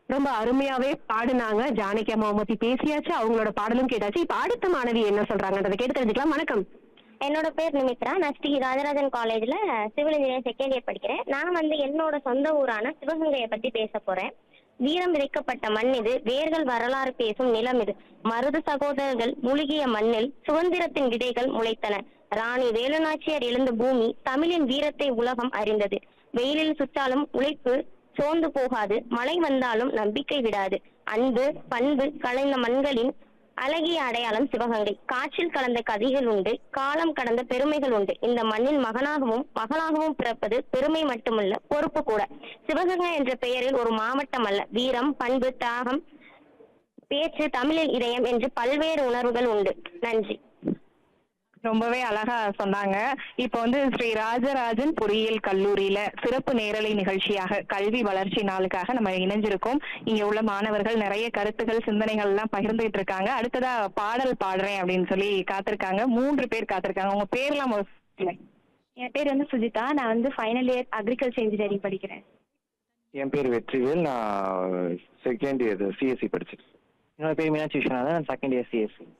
ரொம்ப அருமையாவே பாடுனாங்க ஜானகி அம்மாவை பத்தி பேசியாச்சு அவங்களோட பாடலும் கேட்டாச்சு இப்ப அடுத்த மாணவி என்ன சொல்றாங்கன்றதை கேட்டு தெரிஞ்சுக்கலாம் வணக்கம் என்னோட பேர் நிமித்ரா நான் ஸ்ரீ ராஜராஜன் காலேஜ்ல சிவில் இன்ஜினியர் செகண்ட் இயர் படிக்கிறேன் நான் வந்து என்னோட சொந்த ஊரான சிவகங்கையை பத்தி பேச போறேன் வீரம் விதைக்கப்பட்ட மண் இது வேர்கள் வரலாறு பேசும் நிலம் இது மருது சகோதரர்கள் மூழ்கிய மண்ணில் சுதந்திரத்தின் விதைகள் முளைத்தன ராணி வேலுநாச்சியார் எழுந்த பூமி தமிழின் வீரத்தை உலகம் அறிந்தது வெயிலில் சுற்றாலும் உழைப்பு சோர்ந்து போகாது மழை வந்தாலும் நம்பிக்கை விடாது அன்பு பண்பு கலைந்த மண்களின் அழகிய அடையாளம் சிவகங்கை காற்றில் கலந்த கதைகள் உண்டு காலம் கடந்த பெருமைகள் உண்டு இந்த மண்ணின் மகனாகவும் மகளாகவும் பிறப்பது பெருமை மட்டுமல்ல பொறுப்பு கூட சிவகங்கை என்ற பெயரில் ஒரு மாவட்டம் அல்ல வீரம் பண்பு தியாகம் பேச்சு தமிழில் இதயம் என்று பல்வேறு உணர்வுகள் உண்டு நன்றி ரொம்பவே அழகா சொன்னாங்க இப்போ வந்து ஸ்ரீ ராஜராஜன் பொறியியல் கல்லூரியில சிறப்பு நேரலை நிகழ்ச்சியாக கல்வி வளர்ச்சி நாளுக்காக நம்ம இணைஞ்சிருக்கோம் இங்க உள்ள மாணவர்கள் நிறைய கருத்துகள் சிந்தனைகள் எல்லாம் பகிர்ந்துகிட்டு இருக்காங்க அடுத்ததா பாடல் பாடுறேன் அப்படின்னு சொல்லி காத்திருக்காங்க மூன்று பேர் காத்திருக்காங்க உங்க பேர்லாம் முதல்ல சொல்லுங்க. என் பேர் வந்து சுஜிதா நான் வந்து ஃபைனல் இயர் அக்ரிகல்ச்சர் இன்ஜினியரிங் படிக்கிறேன் என் பேர் வெற்றிவேல் நான் செகண்ட் இயர் சிஎஸ்சி படிச்சிட்டு என்னோட பேர் மீனாட்சி விஸ்வநாதன் நான் செகண்ட் இயர் சிஎஸ்சி